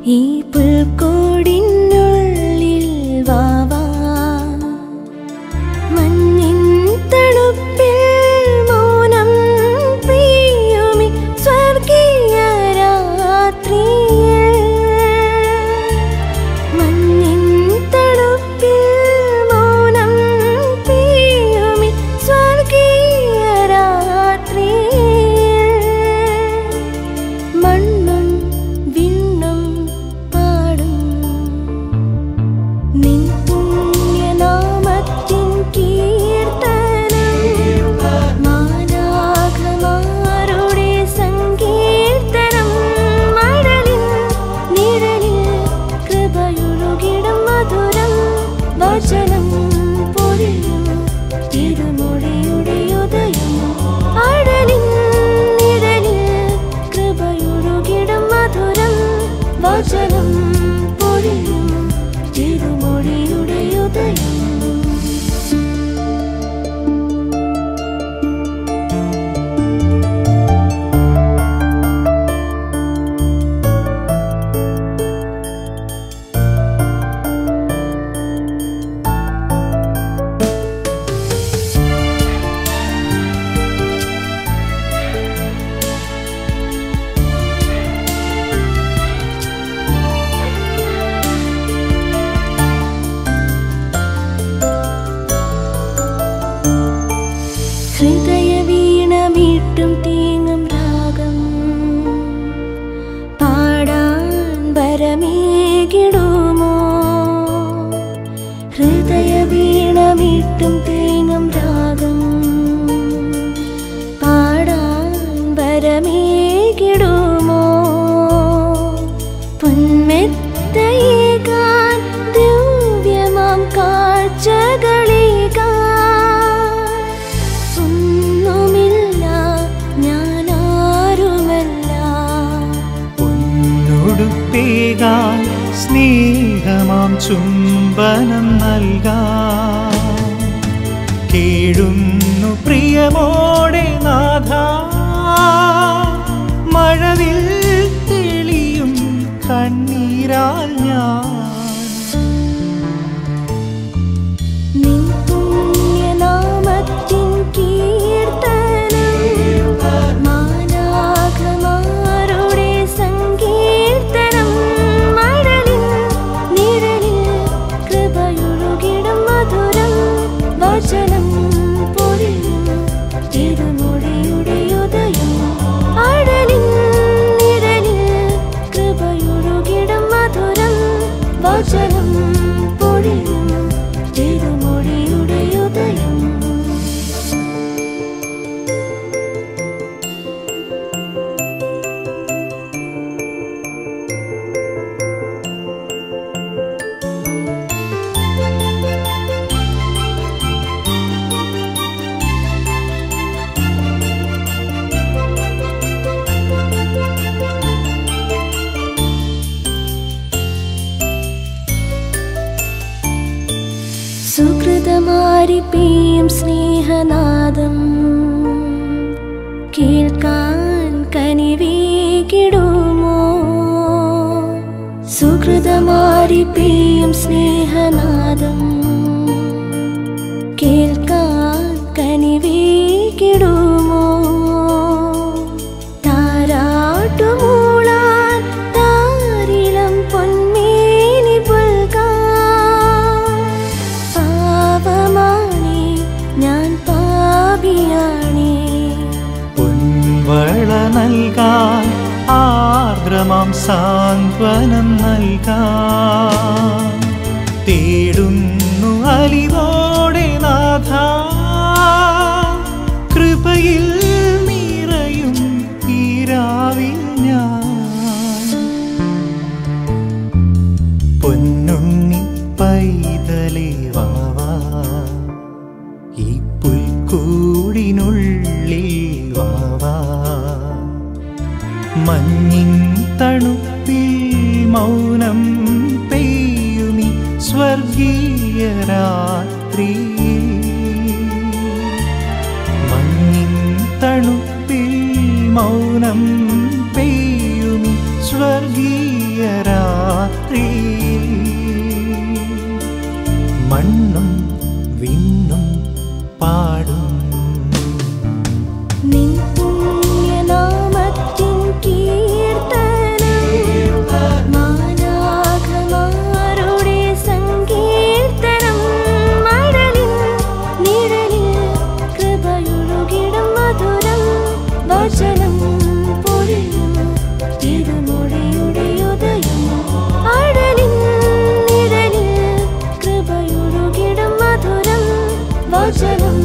ഈ പുൽക്കൂടിനുള്ളിൽ വാവാ മഞ്ഞിൻ തണുപ്പിൽ മൗനം പെയ്യുമി സ്വർഗീയ രാത്രിയിൽ മഞ്ഞിൻ തണുപ്പിൽ മൗനം പെയ്യുമി സ്വർഗീയ രാത്രിയിൽ മണ്ണും വിണ്ണും പാടും നിൻ പുണ്യനാമത്തിൻ കീർത്തനം മാലാഖമാരുടെ സങ്കീർത്തനം മഴലിൽ നിഴലിൽ കൃപയൊഴുകിടും മധുരം വചനം പൊഴിയും തിരുമൊഴിയുടെ ഉദയം അഴലിൽ നിഴലിൽ കൃപയൊഴുകിടും മധുരം വചനം പൊഴിയും തിരുമൊഴിയുടെ ഉദയം ഹൃദയ വീണമീട്ടും തീങ്ങും രാഗം പാടാൻ വരമേകിടുമോ ഹൃദയ വീണമീട്ടും തീങ്ങും രാഗം പാടാൻ വരമേകിടുമോ പൊന്മെത്തയേകാൻ ദിവ്യമാം കാഴ്ചകളേകാൻ ഒന്നുമില്ല ഞാനാരുമല്ല പൊന്നൊടുപ്പേകാൻ സ്നേഹമാം ചുംബനം നൽകാൻ കേഴുന്നു പ്രിയമോടെ നാഥ മഴവിൽ തെളിയും കണ്ണീരാൽ ഞാൻ നിൻ പുണ്യനാമത്തിൻ കീർത്തനം മാലാഖമാരുടെ സങ്കീർത്തനം മഴലിൽ നിഴലിൽ കൃപയൊഴുകിടും മധുരം വചനം പൊഴിയും തിരുമൊഴിയുടെ ഉദയം അഴലിൽ നിഴലിൽ കൃപയൊഴുകിടും മധുരം വചനം പൊഴിയും തിരുമൊഴിയുടെ ഉദയം സുഹൃതമാരി പെയ്യും സ്നേഹനാദം കേൾക്കാൻ കനിവേകിടുമോ സുഹൃതമാരി പെയ്യും സ്നേഹനാദം കേൾക്കാൻ കനിവേകിടുമോ താരാട്ടുമൂളാൻ താരിളം പൊന്മേനി പുൽകാൻ പാപമാണേ ഞാൻ പാപിയാണേ പൊൻവള നൽകാൻ ആർദ്രമാം സാന്ത്വനം നൽകാൻ തേടുന്നു അലിവോടെ നാഥ കൃപയിൽ നിറയും ഈരാവിൽ ഞാൻ പൊന്നുണ്ണി പൈതലേ വാവാ ഈ പുൽക്കൂടിനുള്ളിൽ വാവാ മഞ്ഞിൻ തണുപ്പിൽ മൗനം പെയ്യുമി സ്വർഗീയ രാത്രി മഞ്ഞിൻ തണുപ്പിൽ മൗനം പെയ്യുമി സ്വർഗീയ രാത്രി നീരാജലം